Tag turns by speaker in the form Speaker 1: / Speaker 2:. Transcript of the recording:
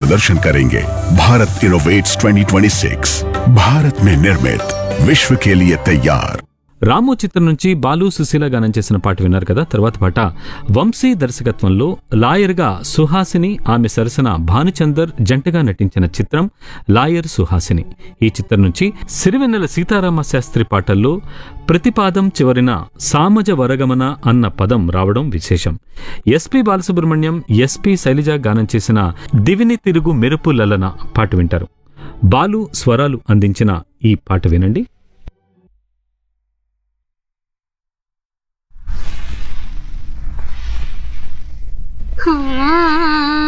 Speaker 1: प्रदर्शन करेंगे भारत इनोवेट्स 2026 भारत में निर्मित विश्व के लिए तैयार
Speaker 2: రాము చిత్రం నుంచి బాలు సుశీల గానం చేసిన పాట విన్నారు కదా తర్వాత పాట వంశీ దర్శకత్వంలో లాయర్గా సుహాసిని ఆమె సరసన భానుచందర్ జంటగా నటించిన చిత్రం లాయర్ సుహాసిని ఈ చిత్రం నుంచి సిరివెన్నెల సీతారామ శాస్త్రి పాటల్లో ప్రతిపాదం చివరిన సామజ వరగమన అన్న పదం రావడం విశేషం ఎస్పి బాలసుబ్రహ్మణ్యం ఎస్పి శైలజ గానం చేసిన దివిని తిరుగు మెరుపు లలన పాట వింటారు బాలు స్వరాలు అందించిన ఈ పాట వినండి